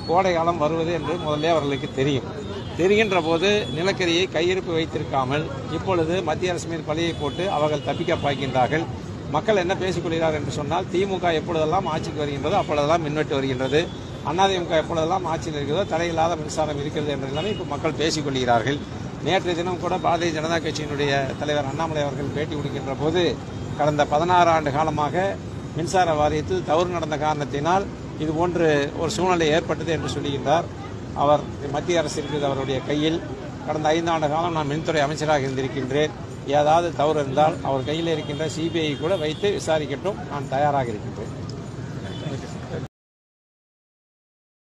கோடை காலம் வருவது என்று முதல்ல அவர்களுக்கு தெரியும் தெரிகின்ற போது நிலக்கரியை கையிருப்பு வைத்திருக்காமல் இப்பொழுது மத்திய அரசு மீது பழியை போட்டு அவர்கள் தப்பிக்க பார்க்கின்றார்கள் மக்கள் என்ன பேசிக் கொள்கிறார்கள் என்று சொன்னால் திமுக எப்பொழுதெல்லாம் ஆட்சிக்கு வருகின்றதோ அப்பொழுதெல்லாம் மின்வெட்டு வருகின்றது அதிமுக எப்பொழுதெல்லாம் ஆட்சியில் இருக்கிறதோ தடையில்லாத மின்சாரம் இருக்கிறது என்ற நிலைமை இப்போ மக்கள் பேசிக் கொள்கிறார்கள் நேற்றைய தினம் கூட பாரதிய ஜனதா கட்சியினுடைய தலைவர் அண்ணாமலை அவர்கள் பேட்டி கொடுக்கின்ற போது கடந்த பதினாறு ஆண்டு காலமாக மின்சார வாரியத்தில் தவறு நடந்த காரணத்தினால் இது போன்று ஒரு சூழ்நிலை ஏற்பட்டது என்று சொல்லுகின்றார் அவர் மத்திய அரசு இருக்கிறது அவருடைய கையில் கடந்த ஐந்தாண்டு காலம் நான் மின்துறை அமைச்சராக இருந்திருக்கின்றேன் ஏதாவது தவறு இருந்தால் அவர் கையில் இருக்கின்ற சிபிஐ கூட வைத்து விசாரிக்கட்டும் நான் தயாராக இருக்கின்றேன்